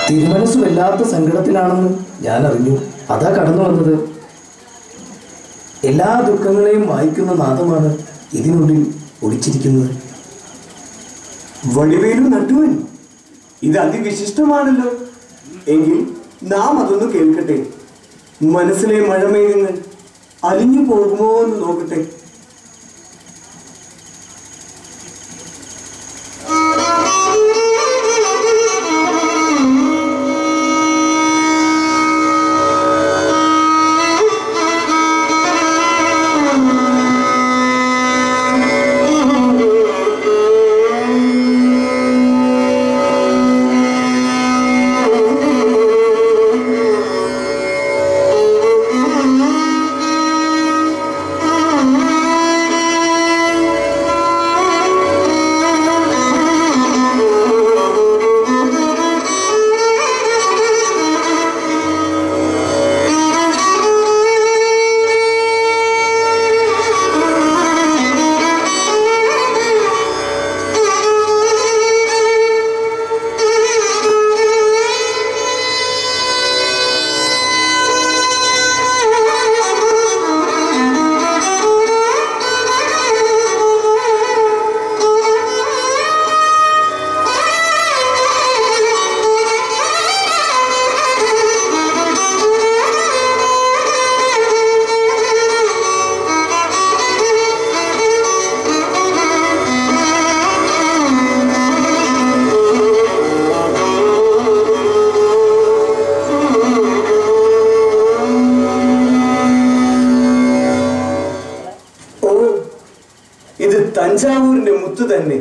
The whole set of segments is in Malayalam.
തിരുമനസ് വല്ലാത്ത സങ്കടത്തിലാണെന്ന് ഞാൻ അറിഞ്ഞു അതാ കടന്നു വന്നത് എല്ലാ ദുഃഖങ്ങളെയും വായിക്കുന്ന നാദമാണ് ഇതിനുള്ളിൽ ഒളിച്ചിരിക്കുന്നത് വടിവേലു നട്ടുവൻ ഇത് അതിവിശിഷ്ടമാണല്ലോ എങ്കിൽ നാം അതൊന്ന് കേൾക്കട്ടെ മനസ്സിലെ മഴമേഘങ്ങൾ അലിഞ്ഞു പോകുമോ എന്ന് നോക്കട്ടെ ഓ ഇത് തഞ്ചാവൂരിന്റെ മുത്തു തന്നെ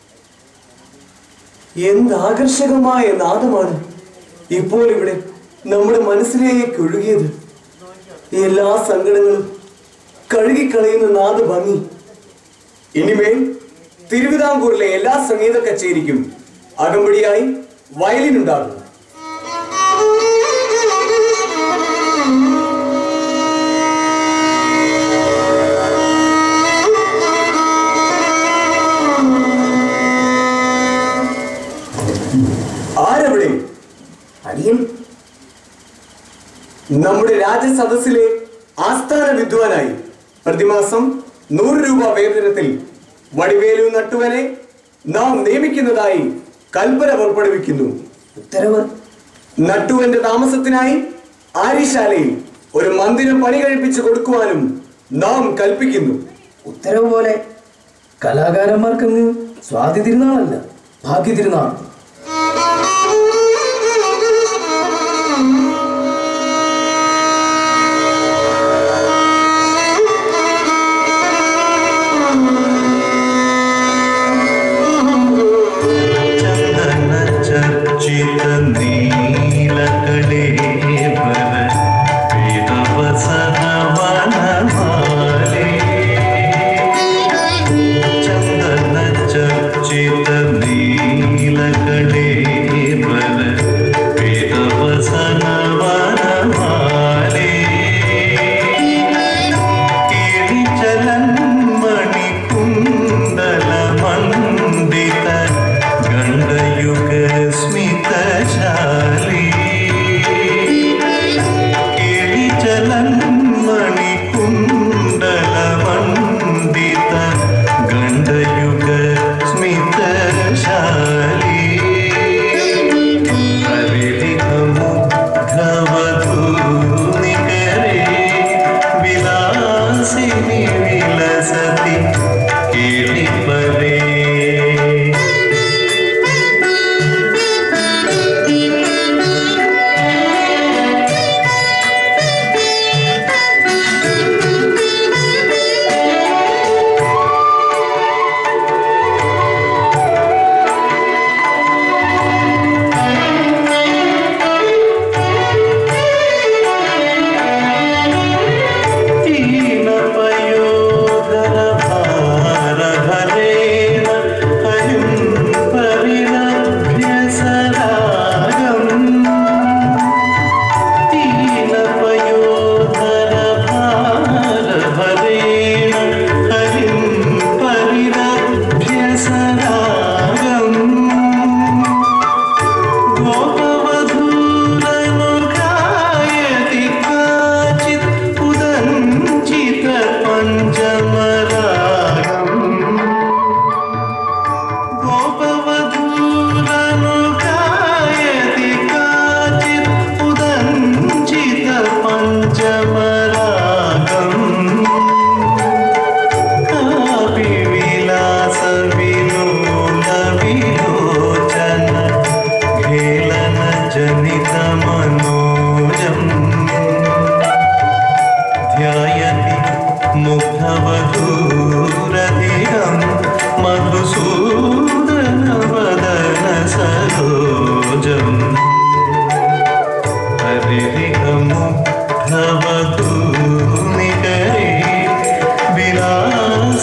എന്ത് ആകർഷകമായ നാദമാണ് ഇപ്പോൾ ഇവിടെ നമ്മുടെ മനസ്സിലേക്ക് ഒഴുകിയത് എല്ലാ സങ്കടങ്ങളും കഴുകിക്കളയുന്ന നാദ ഭംഗി ഇനിമേൽ തിരുവിതാംകൂറിലെ എല്ലാ സംഗീത കച്ചേരിക്കും അകമ്പടിയായി വയലിൻ ഉണ്ടാകും ആരവിടെ അടിയൻ നമ്മുടെ രാജസദസ്സിലെ ആസ്ഥാന വിദ്വാനായി പ്രതിമാസം നൂറ് രൂപ വേതനത്തിൽ വടിവേലു നട്ടുവനെ നാം നിയമിക്കുന്നതായി കൽപ്പന പുറപ്പെടുവിക്കുന്നു ഉത്തരവ് നട്ടുവന്റെ താമസത്തിനായി ആര്യശാലയിൽ ഒരു മന്ദിരം പണി കഴിപ്പിച്ചു കൊടുക്കുവാനും നാം കൽപ്പിക്കുന്നു ഉത്തരവ് പോലെ കലാകാരന്മാർക്കങ്ങ് സ്വാതി തിരുനാളല്ല ഭാഗ്യ തിരുനാൾ ചന്ദന ചർച്ചിത നീലകളേ വര പീതവസന വനമാലേ ചന്ദന ചർച്ചിത നീലകളേ വര പീതവസന വനമാലേ കിളിചലൻ മണിക്കും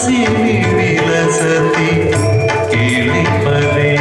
വിലാസിനി വിലസതി കിളിപ്പതേ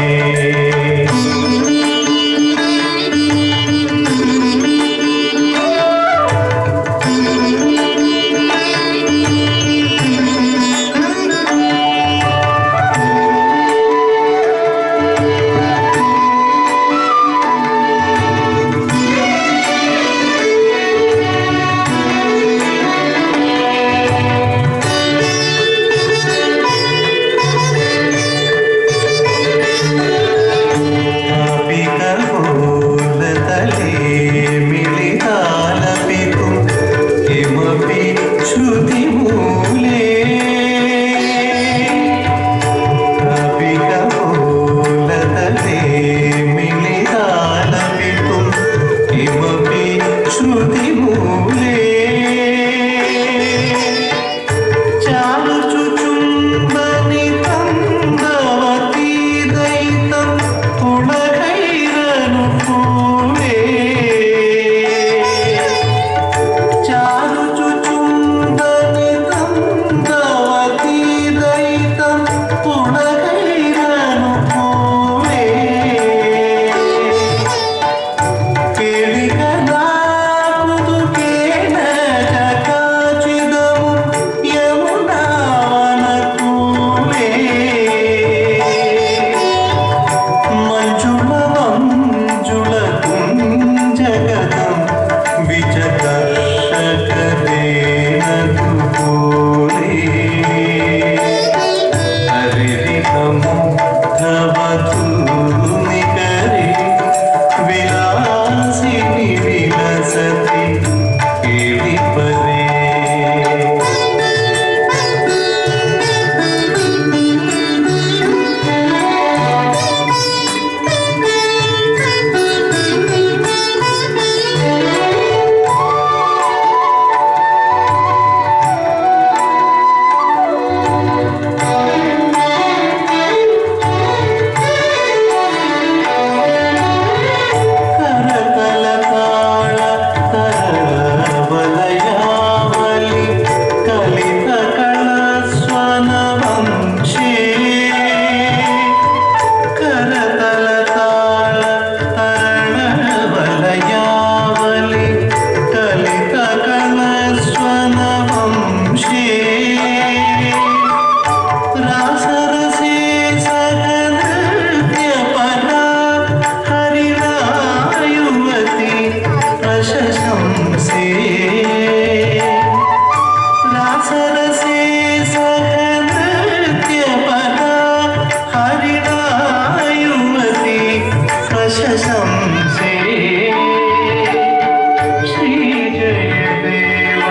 ചാലുചുചുംബനി തന്തവതീ ദൈതം കുളകൈരനു പൂവേ ചാലുചുചുംബനി തന്തവതീ ദൈതം കുളകൈരനു പൂവേ കേളികനാകുതു കേനചകാചിതമു യമുനാവനത്തൂവേ മഞ്ജുള മഞ്ജുള കുഞ്ചഗതം വിചകർഷകദേനതുപോലെ ഹരിതമുഗ്ധവധൂനികരെ വിലാസിനി വിലസതി കിളിപ്പതേ കരതലതാള തരവലയാവലി കലിതകളസ്വനവംശേ കരതലതാള തരവലയാവലി കലിതകളസ്വനവംശേ രാസരസേ സഹനൃത്യപരാ ഹരിണായുവതി പ്രശംസേ രാസരസേ സഹനൃത്യപരാ ഹരിണായുവതി പ്രശംസേ ശ്രീജയദേവ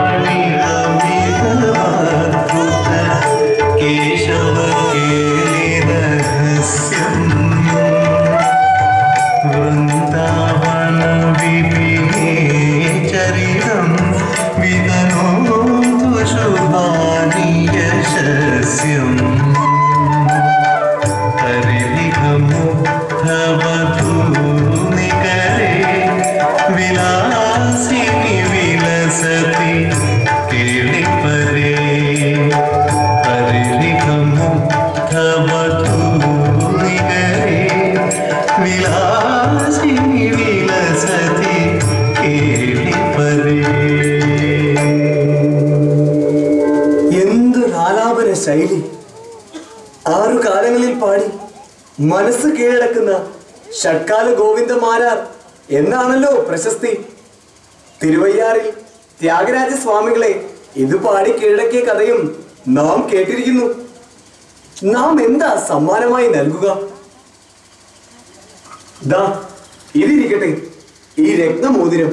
ഹരിരമിതമദ്ഭുത കേശവ കേളിരഹസ്യം വൃന്ദാവന വിപിനേ ചരിതം വിതനോതു ശുഭാനി യശസ്യം ഹരിലിഹമുഗ്ധവധൂനികരെ വിലാസിനി വിലസതി കേളിപ്പരേ ഹരിലിഹമുഗ്ധവധൂനികരെ വിലാസിനി വിലസതി കേളിപ്പരേ എന്തൊരാലാപന ശൈലി ആറു കാലങ്ങളിൽ പാടി മനസ്സ് കീഴടക്കുന്ന ഷഡ്കാല ഗോവിന്ദമാരാർ എന്നാണല്ലോ പ്രശസ്തി തിരുവയ്യാറിൽ ത്യാഗരാജ സ്വാമികളെ ഇത് പാടി കീഴടക്കിയ കഥയും നാം കേട്ടിരിക്കുന്നു നാം എന്താ സമ്മാനമായി നൽകുക ദാ ഇതിരിക്കട്ടെ ഈ രത്നമോതിരം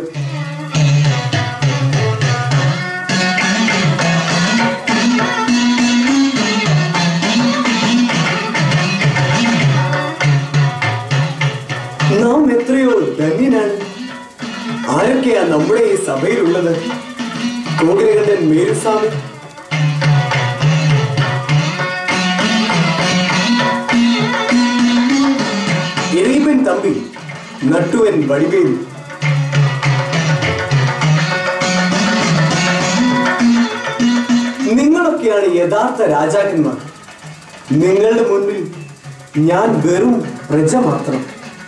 നാം എത്രയോ ധന്യനാണ് ആരൊക്കെയാ നമ്മുടെ ഈ സഭയിലുള്ളത് കോകിലകണ്ഠൻ മേരുസ്വാമി ഇരയിപ്പൻ തമ്പി നട്ടുവൻ വടിവേലു നിങ്ങളൊക്കെയാണ് യഥാർത്ഥ രാജാക്കന്മാർ നിങ്ങളുടെ മുൻപിൽ ഞാൻ വെറും പ്രജ മാത്രം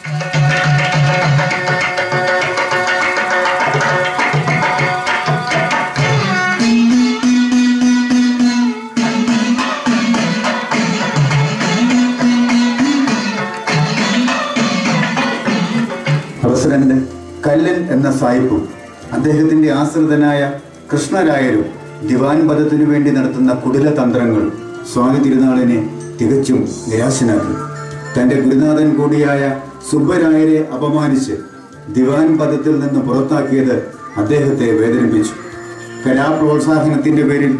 പ്രസിഡന്റ് കല്ലൻ എന്ന സായിപ്പും അദ്ദേഹത്തിന്റെ ആശ്രിതനായ കൃഷ്ണരായരും ദിവാൻ പദത്തിനു വേണ്ടി നടത്തുന്ന കുടില തന്ത്രങ്ങൾ സ്വാമി തിരുനാളിനെ തികച്ചും നിരാശനാക്കി തന്റെ ഗുരുനാഥൻ കൂടിയായ സുബ്ബരായരെ അപമാനിച്ച് ദിവാൻ പദത്തിൽ നിന്ന് പുറത്താക്കിയത് അദ്ദേഹത്തെ വേദനിപ്പിച്ചു കലാപ്രോത്സാഹനത്തിന്റെ പേരിൽ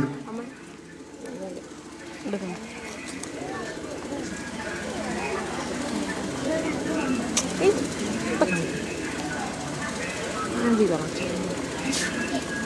Nanti dong.